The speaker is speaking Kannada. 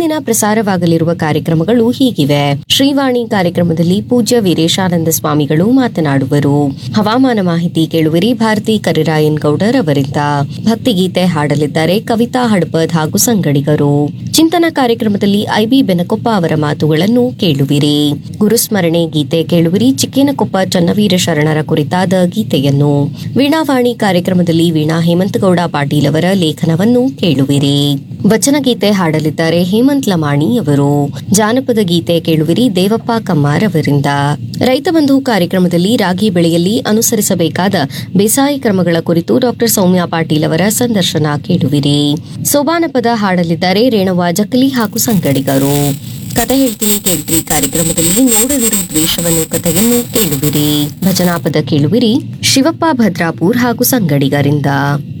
ಇಂದಿನ ಪ್ರಸಾರವಾಗಲಿರುವ ಕಾರ್ಯಕ್ರಮಗಳು ಹೀಗಿವೆ ಶ್ರೀವಾಣಿ ಕಾರ್ಯಕ್ರಮದಲ್ಲಿ ಪೂಜ್ಯ ವೀರೇಶಾನಂದ ಸ್ವಾಮಿಗಳು ಮಾತನಾಡುವರು ಹವಾಮಾನ ಮಾಹಿತಿ ಕೇಳುವಿರಿ ಭಾರತಿ ಕರಿರಾಯನ್ ಗೌಡರ್ ಅವರಿಂದ ಭಕ್ತಿಗೀತೆ ಹಾಡಲಿದ್ದಾರೆ ಕವಿತಾ ಹಡ್ಪದ್ ಹಾಗೂ ಸಂಗಡಿಗರು ಚಿಂತನ ಕಾರ್ಯಕ್ರಮದಲ್ಲಿ ಐಬಿ ಬೆನಕೊಪ್ಪ ಅವರ ಮಾತುಗಳನ್ನು ಕೇಳುವಿರಿ ಗುರುಸ್ಮರಣೆ ಗೀತೆ ಕೇಳುವಿರಿ ಚಿಕ್ಕೇನಕೊಪ್ಪ ಚನ್ನವೀರ ಶರಣರ ಕುರಿತಾದ ಗೀತೆಯನ್ನು ವೀಣಾವಾಣಿ ಕಾರ್ಯಕ್ರಮದಲ್ಲಿ ವೀಣಾ ಹೇಮಂತಗೌಡ ಪಾಟೀಲ್ ಅವರ ಲೇಖನವನ್ನು ಕೇಳುವಿರಿ ವಚನಗೀತೆ ಹಾಡಲಿದ್ದಾರೆ ಹೇಮಂತ್ ಲಮಾಣಿ ಅವರು ಜಾನಪದ ಗೀತೆ ಕೇಳುವಿರಿ ದೇವಪ್ಪ ಕಮ್ಮಾರ್ ಅವರಿಂದ ರೈತ ಬಂಧು ಕಾರ್ಯಕ್ರಮದಲ್ಲಿ ರಾಗಿ ಬೆಳೆಯಲ್ಲಿ ಅನುಸರಿಸಬೇಕಾದ ಬೇಸಾಯ ಕ್ರಮಗಳ ಕುರಿತು ಡಾಕ್ಟರ್ ಸೌಮ್ಯ ಪಾಟೀಲ್ ಅವರ ಸಂದರ್ಶನ ಕೇಳುವಿರಿ ಸೋಬಾನ ಪದ ಹಾಡಲಿದ್ದಾರೆ ರೇಣುವ ಜಕ್ಕಲಿ ಹಾಗೂ ಸಂಗಡಿಗರು ಕತೆ ಹೇಳ್ತೀನಿ ಕೇಳ್ರಿ ಕಾರ್ಯಕ್ರಮದಲ್ಲಿ ನೋಡದಿರು ದ್ವೇಷವನ್ನು ಕಥೆಯನ್ನು ಕೇಳುವಿರಿ ಭಜನಾಪದ ಕೇಳುವಿರಿ ಶಿವಪ್ಪ ಭದ್ರಾಪುರ್ ಹಾಗೂ ಸಂಗಡಿಗರಿಂದ